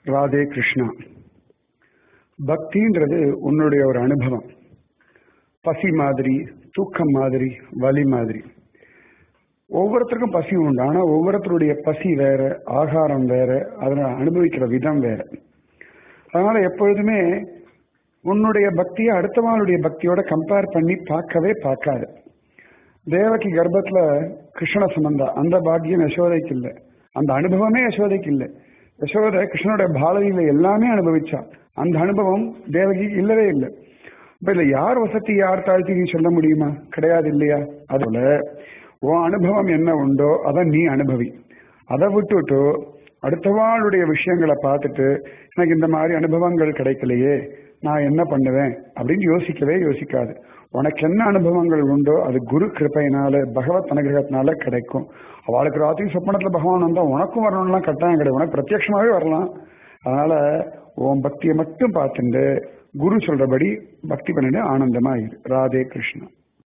ராதே கிருஷ்ணா பக்தின்றது உன்னுடைய ஒரு அனுபவம் பசி மாதிரி தூக்கம் மாதிரி வலி மாதிரி ஒவ்வொருத்தருக்கும் பசி உண்டு ஆனா ஒவ்வொருத்தருடைய பசி வேற ஆகாரம் வேற அதனை அனுபவிக்கிற விதம் வேற அதனால எப்பொழுதுமே உன்னுடைய பக்தியை அடுத்தவனுடைய பக்தியோட கம்பேர் பண்ணி பார்க்கவே பார்க்காது தேவகி கர்ப்பத்துல கிருஷ்ண சம்பந்தா அந்த பாக்கியம் யசோதைக்கு இல்லை அந்த அனுபவமே யசோதைக்கு இல்லை யசோதை கிருஷ்ணனுடைய பாலவியில எல்லாமே அனுபவிச்சா அந்த அனுபவம் தேவகிக்கு இல்லவே இல்லை இப்ப இல்ல யார் வசதி யார் தாழ்த்தி நீ சொல்ல முடியுமா கிடையாது இல்லையா அதுல உன் அனுபவம் என்ன உண்டோ அதை நீ அனுபவி அதை விட்டுட்டு அடுத்தவாளுடைய விஷயங்களை பார்த்துட்டு எனக்கு இந்த மாதிரி அனுபவங்கள் கிடைக்கலையே நான் என்ன பண்ணுவேன் அப்படின்னு யோசிக்கவே யோசிக்காது உனக்கு என்ன அனுபவங்கள் உண்டோ அது குரு கிருப்பையினால பகவத் அனுகிரகத்தினால கிடைக்கும் அவளுக்கு ராத்திரி சொப்பனத்துல பகவான் வந்தா உனக்கும் வரணும்லாம் கட்டாயம் கிடையாது உனக்கு பிரத்யட்சமாவே வரலாம் அதனால உன் பக்தியை மட்டும் பார்த்துட்டு குரு சொல்றபடி பக்தி பண்ணிட்டு ஆனந்தமா இரு ராதே கிருஷ்ணா